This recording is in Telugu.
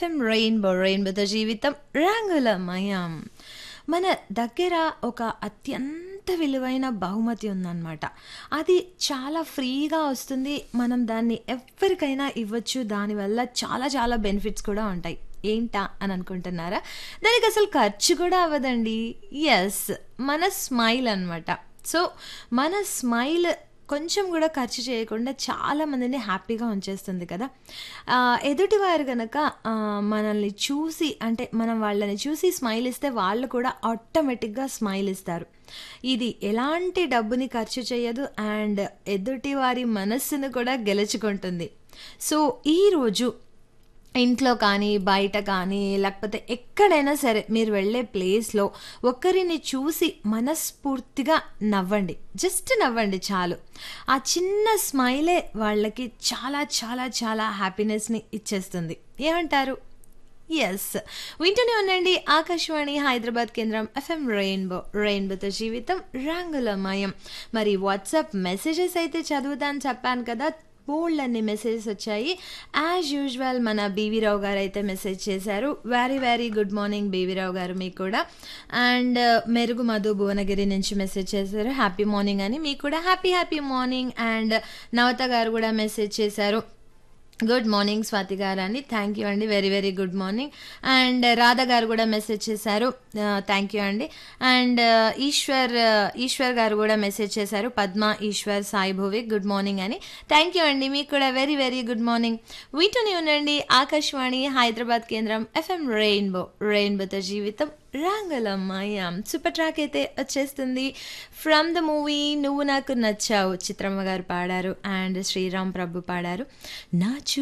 ఎఫ్ఎం రెయిన్బో రెయిన్బోతో జీవితం రంగులమయం మన దగ్గర ఒక అత్యంత విలువైన బహుమతి ఉందన్నమాట అది చాలా ఫ్రీగా వస్తుంది మనం దాన్ని ఎవరికైనా ఇవ్వచ్చు దానివల్ల చాలా చాలా బెనిఫిట్స్ కూడా ఉంటాయి ఏంటా అని అనుకుంటున్నారా దానికి అసలు ఖర్చు కూడా అవ్వదండి ఎస్ మన స్మైల్ అనమాట సో మన స్మైల్ కొంచెం కూడా ఖర్చు చేయకుండా చాలా మందిని హ్యాపీగా ఉంచేస్తుంది కదా ఆ, ఎదుటివారు కనుక ఆ, మనల్ని చూసి అంటే మనం వాళ్ళని చూసి స్మైల్ ఇస్తే వాళ్ళు కూడా ఆటోమేటిక్గా స్మైల్ ఇస్తారు ఇది ఎలాంటి డబ్బుని ఖర్చు చేయదు అండ్ ఎదుటి వారి మనస్సును కూడా గెలుచుకుంటుంది సో ఈరోజు ఇంట్లో కానీ బయట కానీ లేకపోతే ఎక్కడైనా సరే మీరు వెళ్ళే ప్లేస్లో ఒకరిని చూసి మనస్ఫూర్తిగా నవ్వండి జస్ట్ నవ్వండి చాలు ఆ చిన్న స్మైలే వాళ్ళకి చాలా చాలా చాలా హ్యాపీనెస్ని ఇచ్చేస్తుంది ఏమంటారు ఎస్ వింటూనే ఉండండి ఆకాశవాణి హైదరాబాద్ కేంద్రం ఎఫ్ఎం రెయిన్బో రెయిన్బోతో జీవితం రంగులమయం మరి వాట్సాప్ మెసేజెస్ అయితే చదువుతాను చెప్పాను కదా బోల్డ్ అన్ని మెసేజెస్ వచ్చాయి యాజ్ యూజువల్ మన బీవీరావు గారు అయితే మెసేజ్ చేశారు very very good morning B V Rao గారు మీకు కూడా అండ్ మెరుగు మధు భువనగిరి నుంచి మెసేజ్ చేశారు హ్యాపీ మార్నింగ్ అని మీకు కూడా happy happy morning and Navatha గారు కూడా మెసేజ్ చేశారు గుడ్ మార్నింగ్ స్వాతి గారు అని థ్యాంక్ యూ అండి very very good morning and Radha గారు కూడా మెసేజ్ చేశారు థ్యాంక్ యూ అండి అండ్ ఈశ్వర్ ఈశ్వర్ గారు కూడా మెసేజ్ చేశారు పద్మ ఈశ్వర్ సాయి భువిక్ గుడ్ మార్నింగ్ అని థ్యాంక్ యూ అండి మీకు కూడా వెరీ వెరీ గుడ్ మార్నింగ్ వీటిని ఉండండి ఆకాశవాణి హైదరాబాద్ కేంద్రం ఎఫ్ఎం రెయిన్బో రెయిన్బోతో జీవితం రంగులమయం సూపర్ ట్రాక్ అయితే వచ్చేస్తుంది ఫ్రమ్ ద మూవీ నువ్వు నాకు నచ్చావు చిత్రమ్మ గారు పాడారు అండ్ శ్రీరామ్ ప్రభు పాడారు నా చూ